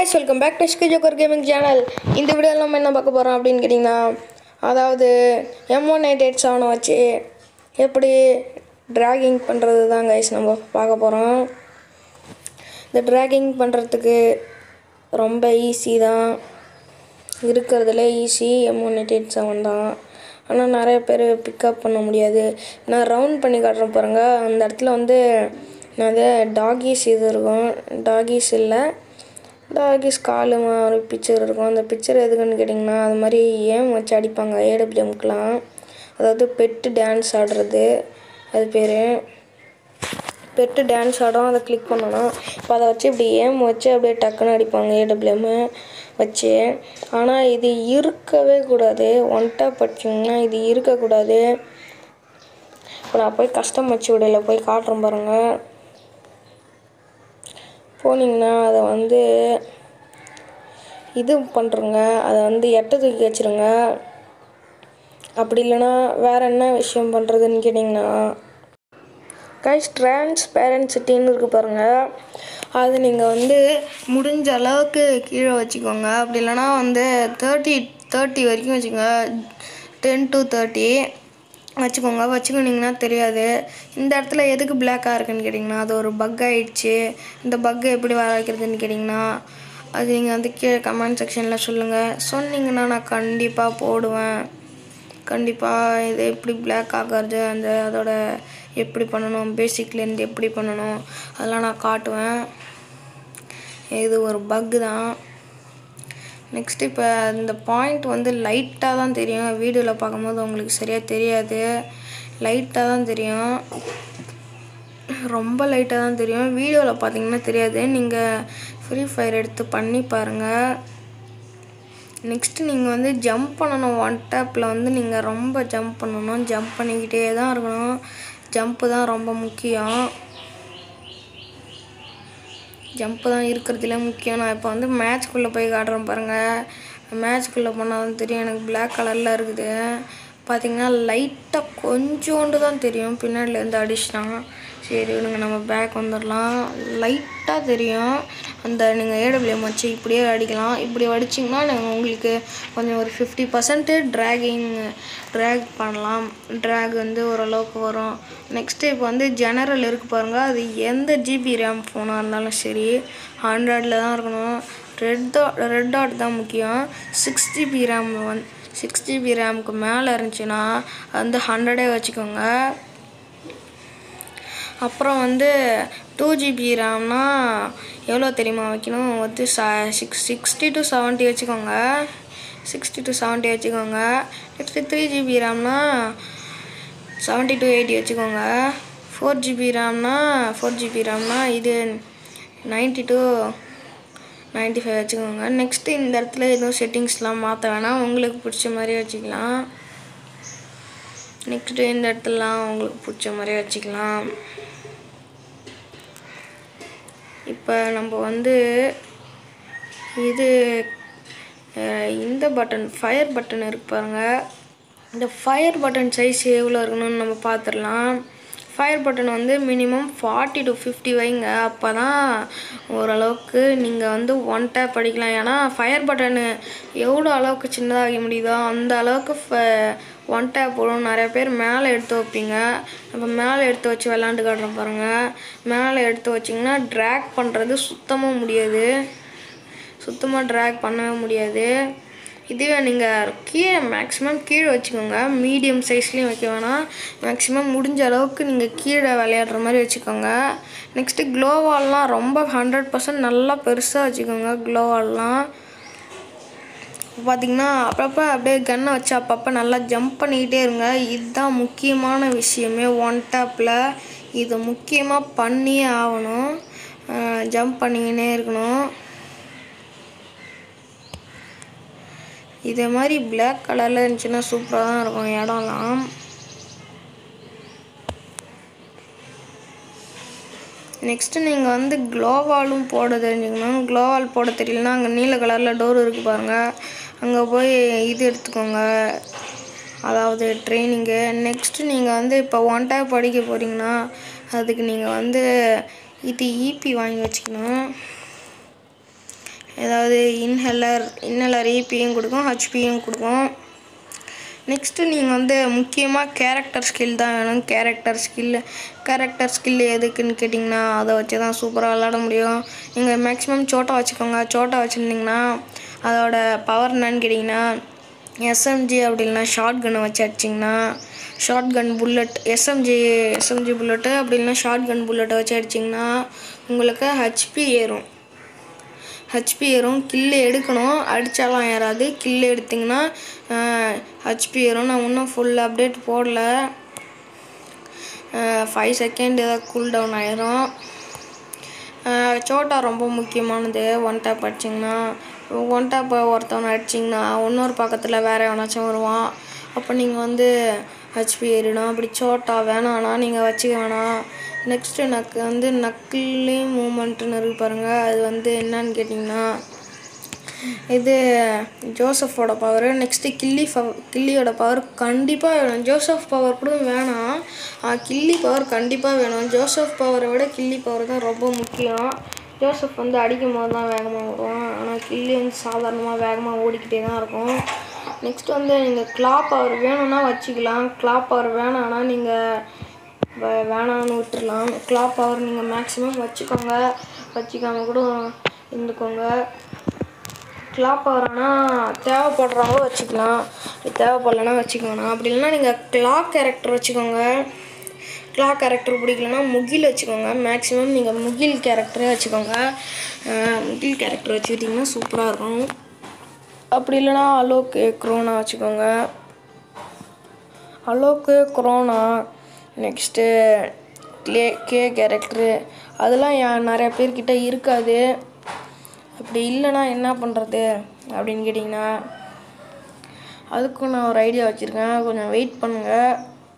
guys welcome back to sky joker gaming channel இந்த வீடியோவில் நம்ம என்ன பார்க்க போகிறோம் அப்படின்னு கேட்டிங்கன்னா அதாவது எம் ஒன் எயிட் எயிட் செவனை வச்சு எப்படி ட்ராகிங் பண்ணுறது தான் கைஸ் நம்ம பார்க்க போகிறோம் இந்த ட்ராகிங் பண்ணுறதுக்கு ரொம்ப ஈஸி தான் இருக்கிறதுல easy M one eight eight seven தான் ஆனால் நிறைய பேர் பிக்கப் பண்ண முடியாது நான் ரவுண்ட் பண்ணி காட்டுறேன் பாருங்க அந்த இடத்துல வந்து நிறைய டாகிஸ் இது இருக்கும் டாகிஸ் இல்லை டாகிஸ் காலு மாதிரி பிக்சர் இருக்கும் அந்த பிக்சர் எதுக்குன்னு கேட்டிங்கன்னா அது மாதிரி ஏம் வச்சு அடிப்பாங்க ஏடபிள்யூஎம்க்கெலாம் அதாவது பெட்டு டான்ஸ் ஆடுறது அது பேர் பெட்டு டான்ஸ் ஆடும் அதை கிளிக் பண்ணணும் இப்போ அதை வச்சு இப்படி ஏம் வச்சு அப்படியே டக்குன்னு அடிப்பாங்க ஏடபிள்யூஎம் வச்சு ஆனால் இது இருக்கவே கூடாது ஒன் டேப் படிச்சிங்கன்னா இது இருக்கக்கூடாது இப்போ நான் போய் கஸ்டம் வச்சு விடல போய் காட்டுறேன் பாருங்கள் போனீங்கன்னா அதை வந்து இது பண்ணுறங்க அதை வந்து எட்டை தூக்கி வச்சுருங்க அப்படி இல்லைன்னா வேறு என்ன விஷயம் பண்ணுறதுன்னு கேட்டிங்கன்னா கைஸ் டிரான்ஸ்பேரன்சிட்டின்னு இருக்குது பாருங்கள் அது நீங்கள் வந்து முடிஞ்ச அளவுக்கு கீழே வச்சுக்கோங்க அப்படி இல்லைன்னா வந்து தேர்ட்டி தேர்ட்டி வரைக்கும் வச்சுக்கோங்க டென் டு தேர்ட்டி வச்சுக்கோங்க வச்சுக்கிட்டிங்கன்னா தெரியாது இந்த இடத்துல எதுக்கு பிளாக்காக இருக்குன்னு கேட்டிங்கன்னா அது ஒரு பக் ஆயிடுச்சு இந்த பக்கை எப்படி வர வைக்கிறதுன்னு கேட்டிங்கன்னா அது நீங்கள் வந்து கீழே கமெண்ட் செக்ஷனில் சொல்லுங்கள் சொன்னீங்கன்னா நான் கண்டிப்பாக போடுவேன் கண்டிப்பாக இது எப்படி பிளாக் ஆகிறது அந்த அதோட எப்படி பண்ணணும் பேசிக்லேருந்து எப்படி பண்ணணும் அதெல்லாம் நான் காட்டுவேன் இது ஒரு பக்கு தான் நெக்ஸ்ட் இப்போ இந்த பாயிண்ட் வந்து லைட்டாக தான் தெரியும் வீடியோவில் பார்க்கும்போது உங்களுக்கு சரியாக தெரியாது லைட்டாக தான் தெரியும் ரொம்ப லைட்டாக தான் தெரியும் வீடியோவில் பார்த்தீங்கன்னா தெரியாது நீங்கள் ஃப்ரீ ஃபயர் எடுத்து பண்ணி பாருங்கள் நெக்ஸ்ட்டு நீங்கள் வந்து ஜம்ப் பண்ணணும் ஒன் டேப்பில் வந்து நீங்கள் ரொம்ப ஜம்ப் பண்ணணும் ஜம்ப் பண்ணிக்கிட்டே தான் இருக்கணும் ஜம்ப்பு தான் ரொம்ப முக்கியம் ஜம்ப்பு தான் இருக்கிறதுல முக்கியம் நான் இப்போ வந்து மேட்ச்க்குள்ளே போய் காட்டுறேன் பாருங்கள் மேட்ச்க்குள்ளே போனால் தான் தெரியும் எனக்கு பிளாக் கலரில் இருக்குது பார்த்தீங்கன்னா லைட்டாக கொஞ்சோண்டு தான் தெரியும் பின்னாடிலேருந்து அடிச்சினா சரி விடுங்க நம்ம பேக் வந்துடலாம் லைட்டாக தெரியும் அந்த நீங்கள் ஏடபிள்யூஎம் வச்சு இப்படியே அடிக்கலாம் இப்படி அடிச்சிங்கன்னா நீங்கள் உங்களுக்கு கொஞ்சம் ஒரு ஃபிஃப்டி பர்சன்ட்டு ட்ராகிங் ட்ராக் பண்ணலாம் ட்ராக் வந்து ஓரளவுக்கு வரும் நெக்ஸ்ட்டு இப்போ வந்து ஜெனரல் இருக்குது பாருங்கள் அது எந்த ஜிபி ரேம் ஃபோனாக இருந்தாலும் சரி ஹண்ட்ரடில் தான் இருக்கணும் ரெட் டாட் ரெட் டாட் தான் முக்கியம் சிக்ஸ் ஜிபி ரேம் வந்து சிக்ஸ் ஜிபி ரேமுக்கு மேலே இருந்துச்சுன்னா வந்து ஹண்ட்ரடே வச்சுக்கோங்க அப்புறம் வந்து டூ ஜிபி ரேம்னா எவ்வளோ தெரியுமா வைக்கணும் வந்து ச சிக்ஸ் சிக்ஸ்டி டு செவன்ட்டி வச்சுக்கோங்க சிக்ஸ்டி டு செவன்ட்டி வச்சுக்கோங்க நெக்ஸ்ட்டு த்ரீ ஜிபி ரேம்னா செவன்ட்டி டு எயிட்டி வச்சுக்கோங்க ஃபோர் ஜிபி ரேம்னா ஃபோர் ஜிபி ரேம்னா இது நைன்ட்டி டு நைன்ட்டி ஃபைவ் வச்சுக்கோங்க நெக்ஸ்ட்டு இந்த இடத்துல எதுவும் செட்டிங்ஸ்லாம் மாற்ற வேணாம் உங்களுக்கு பிடிச்ச மாதிரி வச்சுக்கலாம் நெக்ஸ்ட்டு இந்த இடத்துலலாம் உங்களுக்கு பிடிச்ச மாதிரி வச்சுக்கலாம் இப்போ நம்ம வந்து இது இந்த பட்டன் ஃபயர் பட்டன் இருக்கு பாருங்க இந்த ஃபயர் பட்டன் சைஸ் எவ்வளோ இருக்கணும்னு நம்ம பார்த்துடலாம் ஃபயர் பட்டன் வந்து மினிமம் ஃபார்ட்டி டு ஃபிஃப்டி வைங்க அப்போ தான் ஓரளவுக்கு நீங்கள் வந்து ஒன் டேப் படிக்கலாம் ஏன்னா ஃபயர் பட்டனு எவ்வளோ அளவுக்கு சின்னதாக முடியுதோ அந்த அளவுக்கு ஃப ஒன் டேப் போடும் நிறைய பேர் மேலே எடுத்து வைப்பீங்க நம்ம மேலே எடுத்து வச்சு விளாண்டு காட்டுறோம் பாருங்கள் மேலே எடுத்து வச்சிங்கன்னா ட்ராக் பண்ணுறது சுத்தமாக முடியாது சுத்தமாக ட்ராக் பண்ணவே முடியாது இதுவே நீங்கள் கீழே மேக்ஸிமம் கீழே வச்சுக்கோங்க மீடியம் சைஸ்லேயும் வைக்க வேணாம் மேக்ஸிமம் முடிஞ்ச அளவுக்கு நீங்கள் கீழே விளையாடுற மாதிரி வச்சுக்கோங்க நெக்ஸ்ட்டு க்ளோவால்லாம் ரொம்ப ஹண்ட்ரட் பர்சன்ட் நல்லா பெருசாக வச்சுக்கோங்க க்ளோவால்லாம் பார்த்திங்கன்னா அப்பப்போ அப்படியே கன்னை வச்சு அப்பப்போ நல்லா ஜம்ப் பண்ணிக்கிட்டே இருங்க இதுதான் முக்கியமான விஷயமே ஒன் டேப்பில் இது முக்கியமாக பண்ணியே ஆகணும் ஜம்ப் பண்ணிக்கினே இருக்கணும் இதே மாதிரி பிளாக் கலரில் இருந்துச்சுன்னா சூப்பராக தான் இருக்கும் இடம்லாம் நெக்ஸ்ட்டு நீங்கள் வந்து க்ளோவாலும் போட தெரிஞ்சுக்கணும் க்ளோவால் போட தெரியலனா அங்கே நீல கலரில் டோர் இருக்குது பாருங்கள் அங்கே போய் இது எடுத்துக்கோங்க அதாவது ட்ரைனிங்கு நெக்ஸ்ட்டு நீங்கள் வந்து இப்போ ஒன் டேப் படிக்க போகிறீங்கன்னா அதுக்கு நீங்கள் வந்து இது இபி வாங்கி வச்சுக்கணும் ஏதாவது இன்ஹெலர் இன்ஹெலர் இபியும் கொடுக்கும் ஹெச்பியும் கொடுக்கும் நெக்ஸ்ட்டு நீங்கள் வந்து முக்கியமாக கேரக்டர் ஸ்கில் தான் வேணும் கேரக்டர் ஸ்கில் கேரக்டர் ஸ்கில் எதுக்குன்னு கேட்டிங்கன்னா அதை வச்சு தான் சூப்பராக விளாட முடியும் நீங்கள் மேக்ஸிமம் சோட்டா வச்சுக்கோங்க சோட்டா வச்சுருந்தீங்கன்னா அதோட பவர் என்னன்னு கேட்டிங்கன்னா எஸ்எம்ஜி அப்படி இல்லைனா ஷார்ட் கன்னை வச்சு அடிச்சிங்கன்னா short gun bullet SMG SMG bullet அப்படி இல்லைனா ஷார்ட் கன் புல்லட்டை வச்சு அடிச்சிங்கன்னா உங்களுக்கு ஹெச்பி ஏறும் ஹெச்பி ஏறும் கில்லு எடுக்கணும் அடித்தாலாம் ஏறாது கில்லு எடுத்திங்கன்னா ஹெச்பி ஏறும் நான் இன்னும் ஃபுல் அப்டேட் போடல ஃபைவ் செகண்ட் ஏதாவது கூல் டவுன் ஆயிரும் சோட்டா ரொம்ப முக்கியமானது ஒன் டேப் அடிச்சிங்கன்னா ஒன் டேப் ஒருத்தவனை அடிச்சிங்கன்னா இன்னொரு பக்கத்தில் வேறு எவனாச்சும் வருவான் அப்போ நீங்கள் வந்து ஹெச்பி ஏறிடும் அப்படி சோட்டா வேணான்னா நீங்கள் வச்சுக்க வேணாம் நெக்ஸ்ட்டு நக்கு வந்து நக்கிலே மூமெண்ட்டுன்னு இருக்கு பாருங்கள் அது வந்து என்னன்னு கேட்டிங்கன்னா இது ஜோசஃபோட பவர் நெக்ஸ்ட்டு கில்லி பவ் கில்லியோட பவர் கண்டிப்பாக வேணும் ஜோசப் பவர் கூட வேணாம் கில்லி பவர் கண்டிப்பாக வேணும் ஜோசப் பவரை விட கில்லி பவர் தான் ரொம்ப முக்கியம் ஜோசப் வந்து அடிக்கும் போது தான் வேகமாக வரும் ஆனால் கில்லி வந்து சாதாரணமாக வேகமாக ஓடிக்கிட்டே தான் இருக்கும் நெக்ஸ்ட் வந்து நீங்கள் கிளா பவர் வேணும்னா வச்சுக்கலாம் கிளா பவர் வேணான்னா நீங்கள் வே- வேணான்னு விட்டுறலாம் கிளா பவர் நீங்கள் மேக்ஸிமம் வச்சுக்கோங்க வச்சுக்காம கூட இருந்துக்கோங்க கிளா பவர் ஆனால் தேவைப்படுறவங்க வச்சுக்கலாம் தேவைப்படலன்னா வச்சுக்கோங்க அப்படி இல்லைன்னா நீங்கள் கிளா கேரக்டர் வச்சுக்கோங்க கிளா கேரக்டர் பிடிக்கலன்னா முகில் வச்சுக்கோங்க மேக்ஸிமம் நீங்கள் முகில் கேரக்டரே வச்சுக்கோங்க அஹ் முகில் கேரக்டர் வச்சுக்கிட்டிங்கன்னா சூப்பராக இருக்கும் அப்படி இல்லைன்னா அலோக்கு க்ரோனா வச்சுக்கோங்க அலோக்கு குரோனா நெக்ஸ்ட்டு க்ளே கே கேரக்டரு அதெல்லாம் யா- நிறைய பேர்கிட்ட இருக்காது அப்படி இல்லைன்னா என்ன பண்ணுறது அப்படின்னு கேட்டிங்கன்னா அதுக்கும் நான் ஒரு ஐடியா வச்சுருக்கேன் கொஞ்சம் வெயிட் பண்ணுங்கள்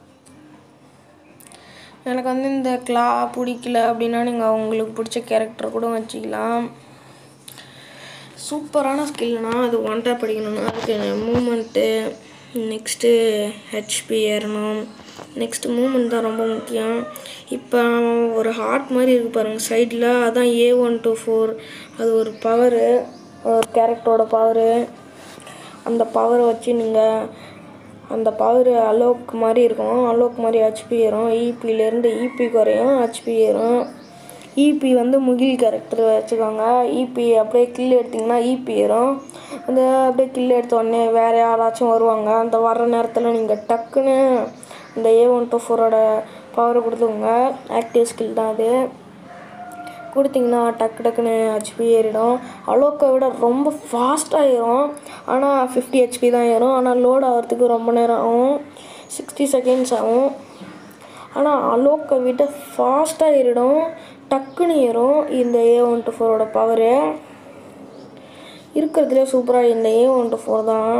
எனக்கு வந்து இந்த கிளா பிடிக்கல அப்படின்னா நீங்கள் உங்களுக்கு பிடிச்ச கேரக்டர் கூட வச்சுக்கலாம் சூப்பரான ஸ்கில்னா அது ஒன் டேப் படிக்கணும்னா அதுக்கு மூமெண்ட்டு நெக்ஸ்ட்டு ஹெச்பி ஏறணும் நெக்ஸ்ட்டு மூமெண்ட் தான் ரொம்ப முக்கியம் இப்போ ஒரு ஹார்ட் மாதிரி இருக்கு பாருங்கள் சைடில் அதான் ஏ ஒன் டூ ஃபோர் அது ஒரு பவரு ஒரு கேரக்டரோட பவரு அந்த பவரை வச்சு நீங்கள் அந்த பவர் அலோக் மாதிரி இருக்கும் அலோக் மாதிரி ஹெச்பி ஏறும் இபிலேருந்து இபி குறையும் ஹெச்பி ஏறும் இபி வந்து முகில் கேரக்டர் வச்சுக்கோங்க இபி அப்படியே கில் எடுத்திங்கன்னா இபி ஏறும் அந்த அப்படியே கில் எடுத்த உடனே வேறு யாராச்சும் வருவாங்க அந்த வர்ற நேரத்தில் நீங்கள் டக்குன்னு இந்த ஏ ஒன் டூ ஃபோரோட பவரை கொடுத்துக்கோங்க ஆக்டிவ் ஸ்கில் தான் அது கொடுத்தீங்கன்னா டக்கு டக்குன்னு ஹெச்பி ஏறிடும் அலோக்கை விட ரொம்ப ஃபாஸ்ட்டாக ஏறும் ஆனால் ஃபிஃப்டி ஹெச்பி தான் ஏறும் ஆனால் லோட் ஆகிறதுக்கு ரொம்ப நேரம் ஆகும் சிக்ஸ்டி செகண்ட்ஸ் ஆகும் ஆனால் அலோக்கை விட ஃபாஸ்ட்டாக ஏறிடும் டக்குன்னு ஏறும் இந்த ஏ ஒன் டூ ஃபோரோட பவரு இருக்கிறதுலே சூப்பராக இந்த ஏ ஒன் டூ ஃபோர் தான்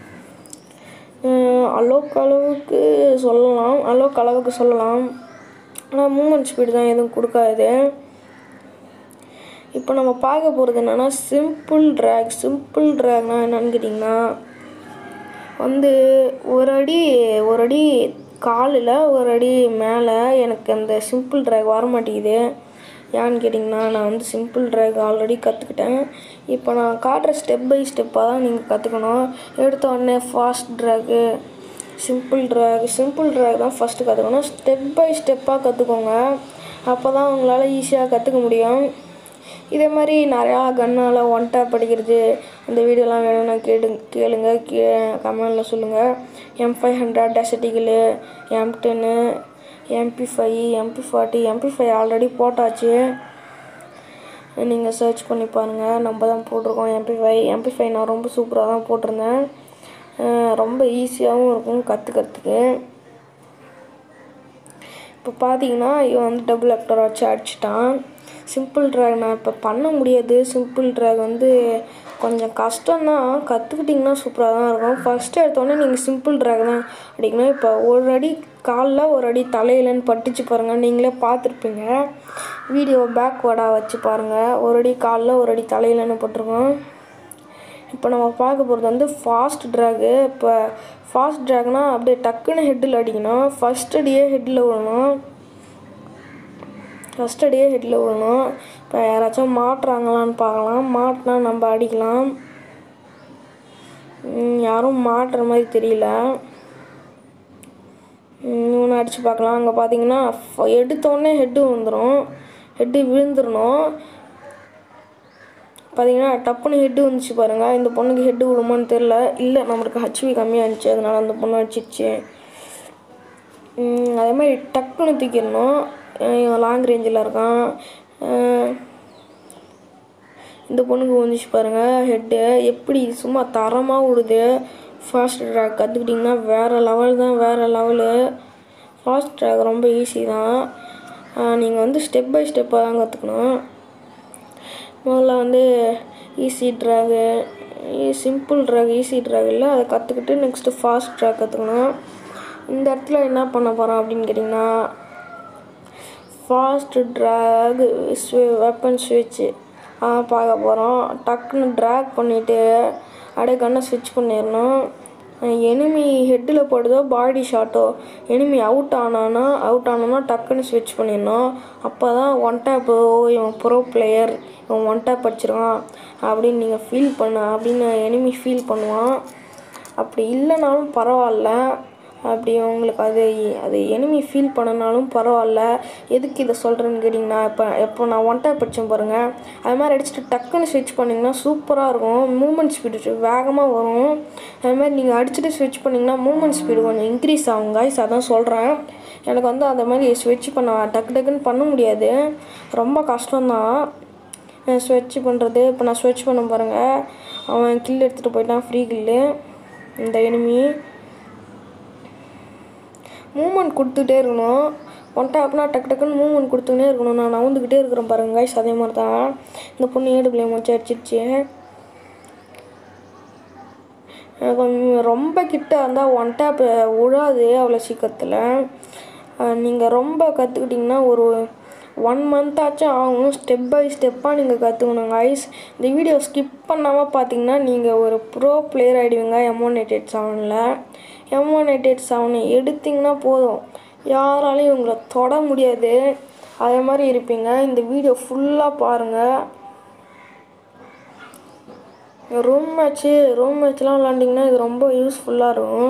அஹ் அலோக் அளவுக்கு சொல்லலாம் அலோக் அளவுக்கு சொல்லலாம் ஆனால் மூமெண்ட் ஸ்பீடு தான் எதுவும் கொடுக்காது இப்போ நம்ம பார்க்க போகிறது என்னென்னா சிம்பிள் ட்ராக் சிம்பிள் ட்ராக்னா என்னன்னு கேட்டிங்கன்னா வந்து ஒரு அடி ஒரு அடி காலில் ஒரு அடி மேலே எனக்கு அந்த சிம்பிள் ட்ராக் வர மாட்டேங்குது ஏன்னு கேட்டிங்கன்னா நான் வந்து சிம்பிள் ட்ராக் ஆல்ரெடி கற்றுக்கிட்டேன் இப்போ நான் காட்டுற ஸ்டெப் பை ஸ்டெப்பாக தான் நீங்கள் கற்றுக்கணும் எடுத்த உடனே fast drag simple drag simple drag தான் ஃபஸ்ட்டு கற்றுக்கணும் ஸ்டெப் பை ஸ்டெப்பாக கற்றுக்கோங்க அப்போ தான் உங்களால் ஈஸியாக கற்றுக்க முடியும் இதே மாதிரி நிறையா கன்னால் ஒன் டேப் படிக்கிறது அந்த வீடியோலாம் வேணும்னா கேடு கேளுங்க கே கமெண்டில் சொல்லுங்கள் எம் ஃபைவ் ஹண்ட்ரட் டெசட்டிக்கலு M ten MP five MP forty MP five already போட்டாச்சு நீங்கள் சர்ச் பண்ணி பாருங்கள் நம்ம தான் போட்டிருக்கோம் எம்பி ஃபைவ் எம்பி ஃபைவ் நான் ரொம்ப சூப்பராக தான் போட்டிருந்தேன் அஹ் ரொம்ப ஈஸியாகவும் இருக்கும் கற்றுக்கிறதுக்கு இப்போ பார்த்தீங்கன்னா இவன் வந்து டபுள் ஆக்டர் வச்சு அடிச்சிட்டான் சிம்பிள் ட்ராக் நான் இப்போ பண்ண முடியாது சிம்பிள் ட்ராக் வந்து கொஞ்சம் கஷ்டம்தான் கற்றுக்கிட்டிங்கன்னா சூப்பராக தான் இருக்கும் ஃபஸ்ட்டு எடுத்தோடனே நீங்கள் சிம்பிள் ட்ராக் தான் அடிக்கணும் இப்போ ஒரு அடி காலில் ஒரு அடி தலையிலன்னு பட்டுச்சு பாருங்கள் நீங்களே பார்த்துருப்பீங்க வீடியோ பேக்வேர்டாக வச்சு பாருங்கள் ஒரு அடி காலில் ஒரு அடி தலையிலன்னு போட்டிருக்கோம் இப்போ நம்ம பார்க்க போகிறது வந்து ஃபாஸ்ட் ட்ராகு இப்போ ஃபாஸ்ட் ட்ராக்னா அப்படியே டக்குன்னு ஹெட்டில் அடிக்கணும் ஃபஸ்ட் அடியே ஹெட்டில் விடணும் ஃபஸ்ட் அடியே ஹெட்டில் விடணும் இப்போ இப்போ யாராச்சும் மாட்டுறாங்களான்னு பார்க்கலாம் மாட்டினா நம்ம அடிக்கலாம் ம், யாரும் மாட்டுற மாதிரி தெரியல இவனை அடித்து பார்க்கலாம் அங்கே பார்த்தீங்கன்னா ஃப- எடுத்தோடனே ஹெட்டு வந்துடும் ஹெட்டு விழுந்துடணும் பார்த்தீங்கன்னா டப்புன்னு ஹெட்டு வந்துச்சு பாருங்கள் இந்த பொண்ணுக்கு ஹெட்டு விடுமான்னு தெரில இல்லை நம்மளுக்கு ஹச்வி கம்மியாக இருந்துச்சு அதனால அந்த பொண்ணு அடிச்சிச்சு ம், அதே மாதிரி டக்குன்னு தூக்கிடணும் அஹ் இவன் லாங் ரேஞ்சில் இருக்கான் அஹ் இந்த பொண்ணுக்கு வந்துச்சு பாருங்கள் ஹெட்டு எப்படி சும்மா தரமாக விடுது ஃபாஸ்ட் ட்ராக் கற்றுக்கிட்டிங்கன்னா வேறு லெவல் தான் வேறு லெவலு ஃபாஸ்ட் ட்ராக் ரொம்ப ஈஸி தான் நீங்கள் வந்து ஸ்டெப் பை ஸ்டெப்பாக தான் கற்றுக்கணும் முதல்ல வந்து easy drag simple drag easy drag இல்லை அதை கற்றுக்கிட்டு நெக்ஸ்ட்டு ஃபாஸ்ட் ட்ராக் கற்றுக்கணும் இந்த இடத்துல என்ன பண்ண போகிறோம் அப்படின்னு கேட்டிங்கன்னா ஃபாஸ்ட் ட்ராக் வெப்பன் ஸ்விட்சு பார்க்க போகிறோம் டக்குன்னு ட்ராக் பண்ணிவிட்டு அப்படியே கண்ணை ஸ்விட்ச் பண்ணிடணும் எனிமி ஹெட்டில் போடுதோ பாடி ஷாட்டோ எனிமி அவுட் ஆனானா அவுட் ஆனானா டக்குன்னு ஸ்விட்ச் பண்ணிடணும் அப்போ தான் ஒன் டேப் ஓ இவன் ப்ரோ பிளேயர் இவன் ஒன் டேப் அடிச்சிருவான் அப்படின்னு நீங்கள் ஃபீல் பண்ண அப்படின்னு எனிமி ஃபீல் பண்ணுவான் அப்படி இல்லைனாலும் பரவாயில்ல அப்படி உங்களுக்கு அது அது எனிமி ஃபீல் பண்ணனாலும் பரவாயில்ல எதுக்கு இதை சொல்கிறேன்னு கேட்டிங்கன்னா இப்போ இப்போ நான் ஒன் டேப் அடித்தேன் பாருங்கள் அது மாதிரி அடிச்சுட்டு டக்குன்னு ஸ்விட்ச் பண்ணிங்கன்னா சூப்பராக இருக்கும் மூமெண்ட் ஸ்பீடு வேகமாக வரும் அது மாதிரி நீங்கள் அடிச்சுட்டு ஸ்விட்ச் பண்ணிங்கன்னா மூமெண்ட் ஸ்பீடு கொஞ்சம் இன்க்ரீஸ் ஆகும் guys அதான் சொல்கிறேன் எனக்கு வந்து அந்த மாதிரி ஸ்விட்ச் பண்ண டக்கு டக்குன்னு பண்ண முடியாது ரொம்ப கஷ்டம்தான் ஸ்விட்ச் பண்ணுறது இப்போ நான் ஸ்விட்ச் பண்ண பாருங்கள் அவன் கில் எடுத்துகிட்டு போயிட்டான் ஃப்ரீ கில்லு இந்த எனிமி மூமெண்ட் கொடுத்துட்டே இருக்கணும் ஒன் டேப்னா டக்கு டக்குன்னு மூமெண்ட் கொடுத்துக்கிட்டே இருக்கணும் நான் நவுந்துக்கிட்டே இருக்கிறேன் பாருங்க guys அதே மாதிரி தான் இந்த பொண்ணு ஏடு பிள்ளைய மச்சு அடிச்சிருச்சு அஹ் கொஞ்சம் ரொம்ப கிட்ட இருந்தால் ஒன் டேப் விழாது அவ்வளோ சீக்கிரத்தில் நீங்கள் ரொம்ப கற்றுக்கிட்டிங்கன்னா ஒரு ஒன் மந்த் ஆச்சும் ஆகும் ஸ்டெப் பை ஸ்டெப்பாக நீங்கள் கற்றுக்கணும் ஐஸ் இந்த வீடியோ ஸ்கிப் பண்ணாமல் பார்த்தீங்கன்னா நீங்கள் ஒரு ப்ரோ பிளேயர் ஆகிடுவீங்க எம் ஒன் எயிட் எயிட் செவனில் எம் ஒன் எயிட் எயிட் செவனை எடுத்திங்கன்னா போதும் யாராலையும் உங்களை தொட முடியாது அதே மாதிரி இருப்பீங்க இந்த வீடியோ ஃபுல்லாக பாருங்கள் ரூம் மேட்ச்சு ரூம் மேட்ச்லாம் விளாண்டிங்கன்னா இது ரொம்ப யூஸ்ஃபுல்லாக இருக்கும்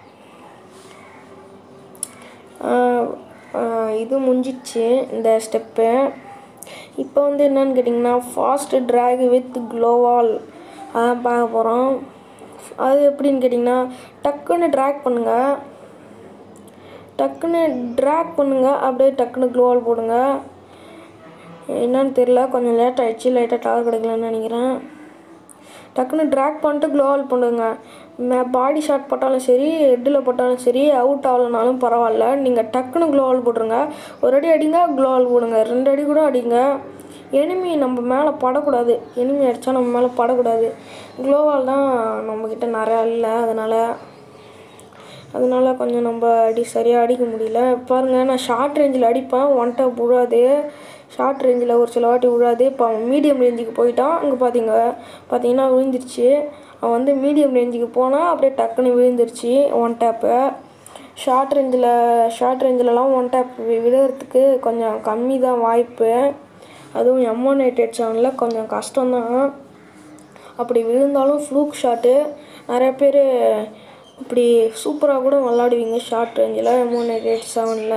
ஆஹ் ஆஹ் இது முடிஞ்சிச்சு இந்த ஸ்டெப்பு இப்போ வந்து என்னன்னு கேட்டிங்கன்னா ஃபாஸ்ட் ட்ராக் வித் க்ளோவால் அதான் பார்க்க போகிறோம் அது எப்படின்னு கேட்டிங்கன்னா டக்குன்னு ட்ராக் பண்ணுங்கள் டக்குன்னு ட்ராக் பண்ணுங்கள் அப்படியே டக்குன்னு க்ளோவால் போடுங்க என்னன்னு தெரியல கொஞ்சம் லேட் ஆயிடுச்சு லைட்டாக டவர் கிடைக்கலன்னு நினைக்கிறேன் டக்குன்னு ட்ராக் பண்ணிட்டு க்ளோவால் பண்ணுங்க மே பாடி ஷாட் போட்டாலும் சரி ஹெட்டில் போட்டாலும் சரி அவுட் ஆகலனாலும் பரவாயில்ல நீங்கள் டக்குன்னு க்ளோவால் போட்டுருங்க ஒரு அடி அடிங்க க்ளோவால் போடுங்க ரெண்டு அடி கூட அடிங்க எனிமி நம்ம மேலே படக்கூடாது எனிமி அடித்தா நம்ம மேலே படக்கூடாது க்ளோவால் தான் நம்மக்கிட்ட நிறையா இல்லை அதனால் அதனால கொஞ்சம் நம்ம அடி சரியாக அடிக்க முடியல பாருங்கள் நான் ஷார்ட் ரேஞ்சில் அடிப்பேன் ஒன் டேப் விழாது ஷார்ட் ரேஞ்சில் ஒரு சில வாட்டி விழாது இப்போ அவன் மீடியம் ரேஞ்சுக்கு போயிட்டான் அங்கே பார்த்தீங்க பார்த்தீங்கன்னா விழுந்துருச்சு அவன் வந்து மீடியம் ரேஞ்சுக்கு போனால் அப்படியே டக்குன்னு விழுந்துருச்சு ஒன் டேப்பு ஷார்ட் ரேஞ்சில் ஷார்ட் ரேஞ்சிலலாம் ஒன் டேப் விழுறதுக்கு கொஞ்சம் கம்மி தான் வாய்ப்பு அதுவும் எம் ஒன் எயிட் எயிட் செவனில் கொஞ்சம் கஷ்டம்தான் அப்படி விழுந்தாலும் ஃப்ளூக் ஷாட்டு நிறைய பேர் இப்படி சூப்பராக கூட விளாடுவீங்க ஷார்ட் ரேஞ்சில் எம் ஒன் எயிட் எயிட் செவனில்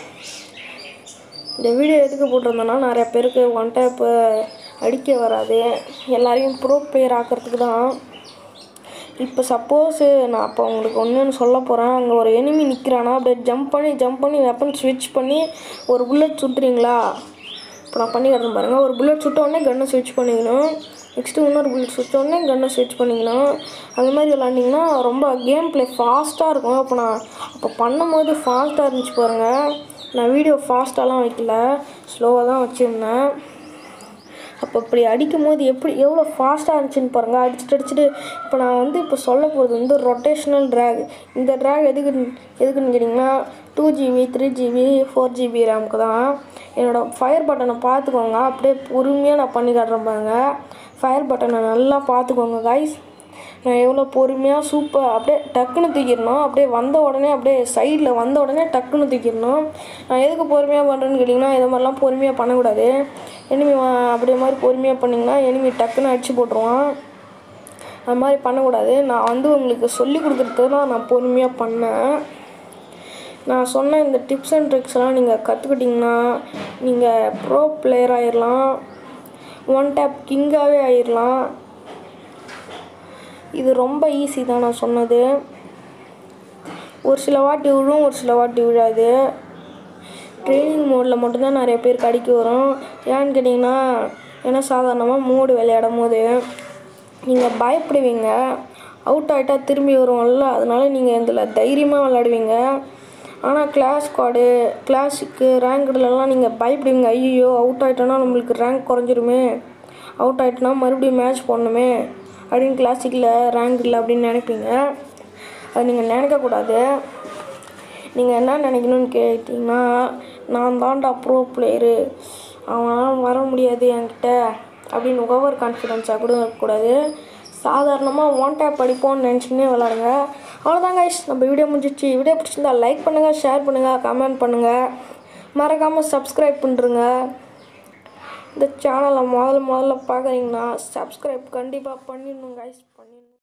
இந்த வீடியோ எதுக்கு போட்டிருந்தேன்னா நிறைய பேருக்கு ஒன் டேப்பு அடிக்க வராது எல்லாரையும் ப்ரோ பிளேயர் ஆக்கிறதுக்கு தான் இப்போ சப்போஸு நான் அப்போ உங்களுக்கு ஒன்று சொல்ல போகிறேன் அங்கே ஒரு எனிமி நிற்கிறானா அப்படியே ஜம்ப் பண்ணி ஜம்ப் பண்ணி வெப்பன் ஸ்விட்ச் பண்ணி ஒரு புல்லட் சுட்டுறீங்களா இப்போ நான் பண்ணி காட்டுறேன் பாருங்கள் ஒரு புல்லட் சுட்ட உடனே கன்னை ஸ்விட்ச் பண்ணிக்கணும் நெக்ஸ்ட்டு இன்னொரு புல்லட் சுட்ட உடனே கன்னை ஸ்விட்ச் பண்ணிக்கணும் அந்த மாதிரி விளாண்டிங்கன்னா ரொம்ப கேம் ப்ளே ஃபாஸ்ட்டாக இருக்கும் அப்போ நான் அப்போ பண்ணும்போது ஃபாஸ்ட்டாக இருந்துச்சு பாருங்கள் நான் வீடியோ ஃபாஸ்ட்டாலாம் வைக்கல ஸ்லோவாக தான் வச்சுருந்தேன் அப்போ இப்படி அடிக்கும் போது எப்படி எவ்வளோ ஃபாஸ்ட்டாக இருந்துச்சுன்னு பாருங்கள் அடிச்சுட்டு அடிச்சுட்டு இப்போ நான் வந்து இப்போ சொல்ல போகிறது வந்து ரொட்டேஷ்னல் ட்ராக் இந்த ட்ராக் எதுக்கு எதுக்குன்னு கேட்டிங்கன்னா two GB three GB four GB ரேமுக்கு தான் என்னோடய ஃபயர் பட்டனை பார்த்துக்கோங்க அப்படியே பொறுமையாக நான் பண்ணி காட்டுறேன் பாருங்க ஃபயர் பட்டனை நல்லா பார்த்துக்கோங்க கைஸ் நான் எவ்வளோ பொறுமையாக சூப்பர் அப்படியே டக்குன்னு தூக்கிடணும் அப்படியே வந்த உடனே அப்படியே சைடில் வந்த உடனே டக்குன்னு தூக்கிடணும் நான் எதுக்கு பொறுமையாக பண்ணுறேன்னு கேட்டிங்கன்னா இது மாதிரிலாம் பொறுமையாக பண்ணக்கூடாது எனிமி அப்படியே மாதிரி பொறுமையாக பண்ணிங்கன்னா எனிமி டக்குன்னு அடிச்சு போட்டுருவான் அது மாதிரி பண்ணக்கூடாது நான் வந்து உங்களுக்கு சொல்லி கொடுக்குறது தான் நான் பொறுமையாக பண்ணேன் நான் சொன்ன இந்த டிப்ஸ் அண்ட் ட்ரிக்ஸ்லாம் நீங்கள் கற்றுக்கிட்டிங்கன்னா நீங்கள் ப்ரோ பிளேயர் ஆயிடலாம் ஒன் டேப் கிங்காகவே ஆயிடலாம் இது ரொம்ப ஈஸி தான் நான் சொன்னது ஒரு சில வாட்டி விழும் ஒரு சில வாட்டி விழாது ட்ரைனிங் மோடில் மட்டும்தான் நிறைய பேருக்கு அடிக்க வரும் ஏன்னு கேட்டிங்கன்னா ஏன்னா சாதாரணமாக மோடு விளையாடும் போது நீங்கள் பயப்படுவீங்க அவுட் ஆகிட்டா திரும்பி வருவோம்ல அதனால நீங்கள் இதில் தைரியமாக விளையாடுவீங்க ஆனால் கிளாஸ் ஸ்குவாடு கிளாஸுக்கு ரேங்க்டுலலாம் நீங்கள் பயப்படுவீங்க ஐயோ அவுட் ஆகிட்டோன்னா நம்மளுக்கு ரேங்க் குறைஞ்சிருமே அவுட் ஆகிட்டோன்னா மறுபடியும் மேட்ச் போடணுமே அப்படின்னு கிளாசிக்கில் ரேங்க் இல்லை அப்படின்னு நினைப்பீங்க அது நீங்கள் நினைக்கக்கூடாது நீங்கள் என்ன நினைக்கணும்னு கேட்டிங்கன்னா நான் தான்டா ப்ரோ பிளேயரு அவனால் வர முடியாது என்கிட்ட அப்படின்னு ஓவர் கான்ஃபிடென்ஸாக கூட இருக்கக்கூடாது சாதாரணமாக ஒன் டேப் படிப்போம்னு நினச்சிக்கினே விளாடுங்க அவ்வளோதான் கைஸ் நம்ம வீடியோ முடிஞ்சிச்சு வீடியோ பிடிச்சிருந்தா லைக் பண்ணுங்கள் ஷேர் பண்ணுங்கள் கமெண்ட் பண்ணுங்கள் மறக்காமல் சப்ஸ்கிரைப் பண்ணுறங்க இந்த சேனலை முதல்ல முதல்ல பார்க்குறீங்கன்னா சப்ஸ்கிரைப் கண்டிப்பாக பண்ணிடணும் கைஸ் பண்ணிடணும்